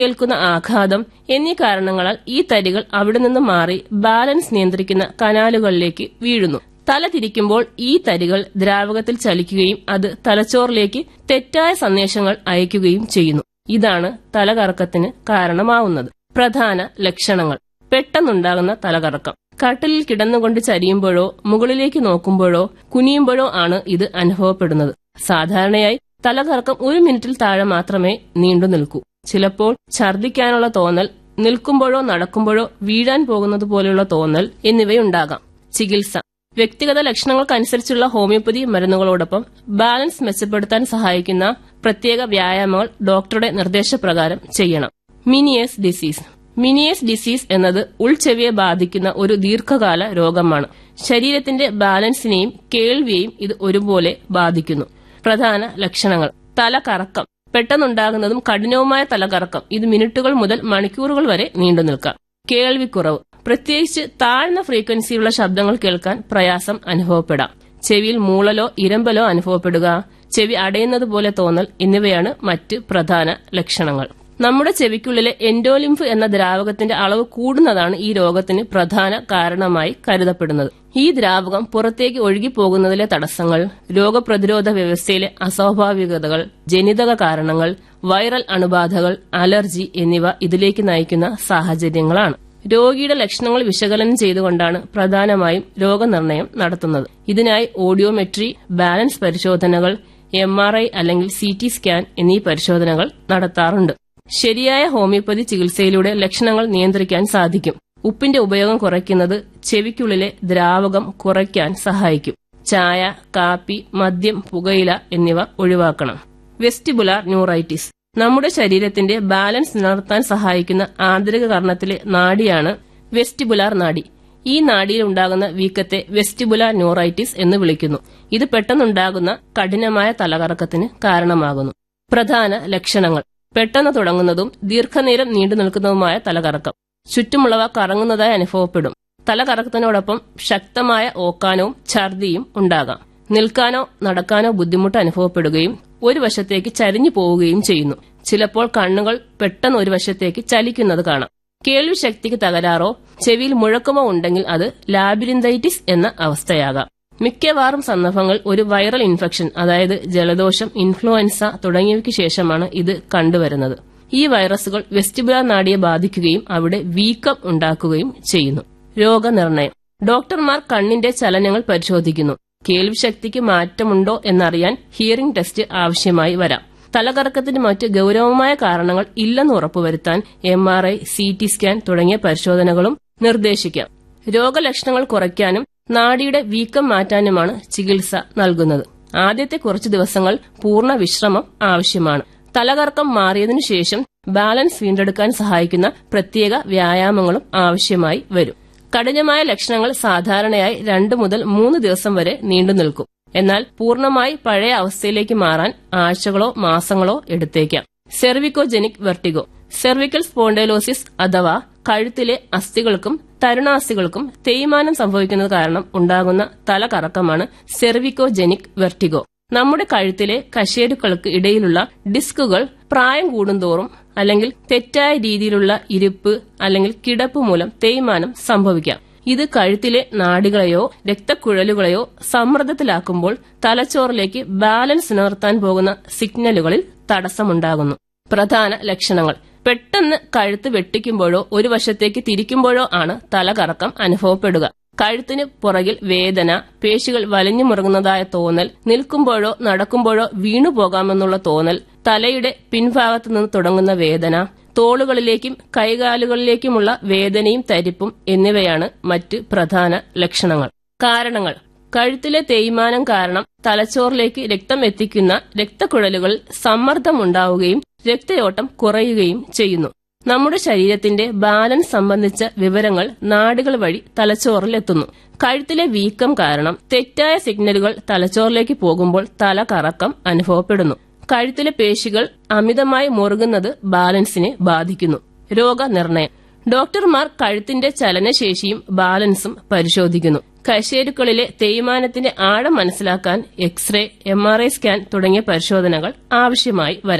ഏൽക്കുന്ന ആഘാതം എന്നീ കാരണങ്ങളാൽ ഈ തരികൾ അവിടെ നിന്ന് മാറി ബാലൻസ് നിയന്ത്രിക്കുന്ന കനാലുകളിലേക്ക് വീഴുന്നു തല തിരിക്കുമ്പോൾ ഈ തരികൾ ദ്രാവകത്തിൽ ചലിക്കുകയും അത് തലച്ചോറിലേക്ക് തെറ്റായ സന്ദേശങ്ങൾ അയക്കുകയും ചെയ്യുന്നു ഇതാണ് തലകറക്കത്തിന് കാരണമാവുന്നത് പ്രധാന ലക്ഷണങ്ങൾ പെട്ടെന്നുണ്ടാകുന്ന തലകറക്കം കട്ടിലിൽ കിടന്നുകൊണ്ട് ചരിയുമ്പോഴോ മുകളിലേക്ക് നോക്കുമ്പോഴോ കുനിയുമ്പോഴോ ആണ് ഇത് അനുഭവപ്പെടുന്നത് സാധാരണയായി തലകറക്കം ഒരു മിനിറ്റിൽ താഴെ മാത്രമേ നീണ്ടു നിൽക്കൂ ചിലപ്പോൾ ഛർദ്ദിക്കാനുള്ള തോന്നൽ നിൽക്കുമ്പോഴോ നടക്കുമ്പോഴോ വീഴാൻ പോകുന്നത് പോലെയുള്ള തോന്നൽ എന്നിവയുണ്ടാകാം ചികിത്സ വ്യക്തിഗത ലക്ഷണങ്ങൾക്കനുസരിച്ചുള്ള ഹോമിയോപ്പതി മരുന്നുകളോടൊപ്പം ബാലൻസ് മെച്ചപ്പെടുത്താൻ സഹായിക്കുന്ന പ്രത്യേക വ്യായാമങ്ങൾ ഡോക്ടറുടെ നിർദ്ദേശപ്രകാരം ചെയ്യണം മിനിയസ് ഡിസീസ് മിനിയസ് ഡിസീസ് എന്നത് ഉൾച്ചെവിയെ ബാധിക്കുന്ന ഒരു ദീർഘകാല രോഗമാണ് ശരീരത്തിന്റെ ബാലൻസിനെയും കേൾവിയെയും ഇത് ഒരുപോലെ ബാധിക്കുന്നു പ്രധാന ലക്ഷണങ്ങൾ തലകറക്കം പെട്ടെന്നുണ്ടാകുന്നതും കഠിനവുമായ തലകറക്കം ഇത് മിനിറ്റുകൾ മുതൽ മണിക്കൂറുകൾ വരെ നീണ്ടു നിൽക്കാം കേൾവിക്കുറവ് പ്രത്യേകിച്ച് താഴ്ന്ന ഫ്രീക്വൻസിയുള്ള ശബ്ദങ്ങൾ കേൾക്കാൻ പ്രയാസം അനുഭവപ്പെടാം ചെവിയിൽ മൂളലോ ഇരമ്പലോ അനുഭവപ്പെടുക ചെവി അടയുന്നത് പോലെ തോന്നൽ എന്നിവയാണ് മറ്റ് പ്രധാന ലക്ഷണങ്ങൾ നമ്മുടെ ചെവിക്കുള്ളിലെ എൻഡോലിംഫ് എന്ന ദ്രാവകത്തിന്റെ അളവ് കൂടുന്നതാണ് ഈ രോഗത്തിന് പ്രധാന കാരണമായി കരുതപ്പെടുന്നത് ഈ ദ്രാവകം പുറത്തേക്ക് ഒഴുകിപ്പോകുന്നതിലെ തടസ്സങ്ങൾ രോഗപ്രതിരോധ വ്യവസ്ഥയിലെ അസ്വാഭാവികതകൾ ജനിതക കാരണങ്ങൾ വൈറൽ അണുബാധകൾ അലർജി എന്നിവ ഇതിലേക്ക് നയിക്കുന്ന സാഹചര്യങ്ങളാണ് രോഗിയുടെ ലക്ഷണങ്ങൾ വിശകലനം ചെയ്തുകൊണ്ടാണ് പ്രധാനമായും രോഗനിർണയം നടത്തുന്നത് ഇതിനായി ഓഡിയോമെട്രി ബാലൻസ് പരിശോധനകൾ എം ആർ ഐ അല്ലെങ്കിൽ സി ടി സ്കാൻ എന്നീ പരിശോധനകൾ നടത്താറുണ്ട് ശരിയായ ഹോമിയോപ്പതി ചികിത്സയിലൂടെ ലക്ഷണങ്ങൾ നിയന്ത്രിക്കാൻ സാധിക്കും ഉപ്പിന്റെ ഉപയോഗം കുറയ്ക്കുന്നത് ചെവിക്കുള്ളിലെ ദ്രാവകം കുറയ്ക്കാൻ സഹായിക്കും ചായ കാപ്പി മദ്യം പുകയില എന്നിവ ഒഴിവാക്കണം വെസ്റ്റിബുലാർ ന്യൂറൈറ്റിസ് നമ്മുടെ ശരീരത്തിന്റെ ബാലൻസ് നിലനിർത്താൻ സഹായിക്കുന്ന ആന്തരിക കർണത്തിലെ നാഡിയാണ് വെസ്റ്റിബുലാർ നാഡി ഈ നാഡിയിൽ ഉണ്ടാകുന്ന വീക്കത്തെ വെസ്റ്റിബുലാർ ന്യൂറൈറ്റിസ് എന്ന് വിളിക്കുന്നു ഇത് പെട്ടെന്നുണ്ടാകുന്ന കഠിനമായ തലകറക്കത്തിന് കാരണമാകുന്നു പ്രധാന ലക്ഷണങ്ങൾ പെട്ടെന്ന് തുടങ്ങുന്നതും ദീർഘനേരം നീണ്ടു നിൽക്കുന്നതുമായ തലകറക്കം ചുറ്റുമുള്ളവ കറങ്ങുന്നതായി അനുഭവപ്പെടും തലകറക്കത്തിനോടൊപ്പം ശക്തമായ ഓക്കാനവും ഛർദിയും ഉണ്ടാകാം നിൽക്കാനോ നടക്കാനോ ബുദ്ധിമുട്ട് അനുഭവപ്പെടുകയും ഒരു വശത്തേക്ക് ചരിഞ്ഞു പോവുകയും ചെയ്യുന്നു ചിലപ്പോൾ കണ്ണുകൾ പെട്ടെന്ന് ഒരു വശത്തേക്ക് ചലിക്കുന്നത് കാണാം കേൾവി ശക്തിക്ക് തകരാറോ ചെവിയിൽ മുഴക്കമോ ഉണ്ടെങ്കിൽ അത് ലാബിരിന്തൈറ്റിസ് എന്ന അവസ്ഥയാകാം മിക്കവാറും സന്ദർഭങ്ങൾ ഒരു വൈറൽ ഇൻഫെക്ഷൻ അതായത് ജലദോഷം ഇൻഫ്ലുവൻസ തുടങ്ങിയവയ്ക്ക് ശേഷമാണ് ഇത് കണ്ടുവരുന്നത് ഈ വൈറസുകൾ വെസ്റ്റിബുലാർ നാഡിയെ ബാധിക്കുകയും അവിടെ വീക്കം ഉണ്ടാക്കുകയും ചെയ്യുന്നു രോഗനിർണയം ഡോക്ടർമാർ കണ്ണിന്റെ ചലനങ്ങൾ പരിശോധിക്കുന്നു കേൾവി ശക്തിക്ക് മാറ്റമുണ്ടോ എന്നറിയാൻ ഹിയറിംഗ് ടെസ്റ്റ് ആവശ്യമായി വരാം തലകറക്കത്തിന് മറ്റ് ഗൌരവമായ കാരണങ്ങൾ ഇല്ലെന്ന് ഉറപ്പുവരുത്താൻ M R I C T scan തുടങ്ങിയ പരിശോധനകളും നിർദ്ദേശിക്കാം രോഗലക്ഷണങ്ങൾ കുറയ്ക്കാനും നാഡിയുടെ വീക്കം മാറ്റാനുമാണ് ചികിത്സ നൽകുന്നത് ആദ്യത്തെ കുറച്ച് ദിവസങ്ങൾ പൂർണ്ണ വിശ്രമം ആവശ്യമാണ് തലകറക്കം മാറിയതിനു ശേഷം ബാലൻസ് വീണ്ടെടുക്കാൻ സഹായിക്കുന്ന പ്രത്യേക വ്യായാമങ്ങളും ആവശ്യമായി വരും കഠിനമായ ലക്ഷണങ്ങൾ സാധാരണയായി രണ്ട് മുതൽ മൂന്ന് ദിവസം വരെ നീണ്ടു നിൽക്കും എന്നാൽ പൂർണ്ണമായി പഴയ അവസ്ഥയിലേക്ക് മാറാൻ ആഴ്ചകളോ മാസങ്ങളോ എടുത്തേക്കാം സെർവിക്കോജെനിക് വെർട്ടിഗോ സെർവിക്കൽ സ്പോണ്ടൈലോസിസ് അഥവാ കഴുത്തിലെ അസ്ഥികൾക്കും തരുണാസ്ഥികൾക്കും തേയ്മാനം സംഭവിക്കുന്നത് കാരണം ഉണ്ടാകുന്ന തലകറക്കമാണ് സെർവിക്കോജെനിക് വെർട്ടിഗോ നമ്മുടെ കഴുത്തിലെ കശേരുക്കൾക്ക് ഇടയിലുള്ള ഡിസ്കുകൾ പ്രായം കൂടുന്തോറും അല്ലെങ്കിൽ തെറ്റായ രീതിയിലുള്ള ഇരിപ്പ് അല്ലെങ്കിൽ കിടപ്പ് മൂലം തേയ്മാനം സംഭവിക്കാം ഇത് കഴുത്തിലെ നാഡികളെയോ രക്തക്കുഴലുകളെയോ സമ്മർദ്ദത്തിലാക്കുമ്പോൾ തലച്ചോറിലേക്ക് ബാലൻസ് നിലനിർത്താൻ പോകുന്ന സിഗ്നലുകളിൽ തടസ്സമുണ്ടാകുന്നു പ്രധാന ലക്ഷണങ്ങൾ പെട്ടെന്ന് കഴുത്ത് വെട്ടിക്കുമ്പോഴോ ഒരു വശത്തേക്ക് തിരിക്കുമ്പോഴോ ആണ് തലകറക്കം അനുഭവപ്പെടുക കഴുത്തിന് പുറകിൽ വേദന പേശികൾ വലിഞ്ഞു മുറുകുന്നതായ തോന്നൽ നിൽക്കുമ്പോഴോ നടക്കുമ്പോഴോ വീണുപോകാമെന്നുള്ള തോന്നൽ തലയുടെ പിൻഭാഗത്തു നിന്ന് തുടങ്ങുന്ന വേദന തോളുകളിലേക്കും കൈകാലുകളിലേക്കുമുള്ള വേദനയും തരിപ്പും എന്നിവയാണ് മറ്റ് പ്രധാന ലക്ഷണങ്ങൾ കാരണങ്ങൾ കഴുത്തിലെ തേയ്മാനം കാരണം തലച്ചോറിലേക്ക് രക്തം എത്തിക്കുന്ന രക്തക്കുഴലുകളിൽ സമ്മർദ്ദമുണ്ടാവുകയും രക്തയോട്ടം കുറയുകയും ചെയ്യുന്നു നമ്മുടെ ശരീരത്തിന്റെ ബാലൻസ് സംബന്ധിച്ച വിവരങ്ങൾ നാടുകൾ വഴി തലച്ചോറിലെത്തുന്നു കഴുത്തിലെ വീക്കം കാരണം തെറ്റായ സിഗ്നലുകൾ തലച്ചോറിലേക്ക് പോകുമ്പോൾ തല കറക്കം അനുഭവപ്പെടുന്നു കഴുത്തിലെ പേശികൾ അമിതമായി മുറുകുന്നത് ബാലൻസിനെ ബാധിക്കുന്നു രോഗനിർണയം ഡോക്ടർമാർ കഴുത്തിന്റെ ചലനശേഷിയും ബാലൻസും പരിശോധിക്കുന്നു കശേരുക്കളിലെ തേയ്മാനത്തിന്റെ ആഴം മനസ്സിലാക്കാൻ X ray M R I scan തുടങ്ങിയ പരിശോധനകൾ ആവശ്യമായി വരാം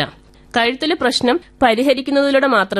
കഴുത്തിലെ പ്രശ്നം പരിഹരിക്കുന്നതിലൂടെ മാത്രമേ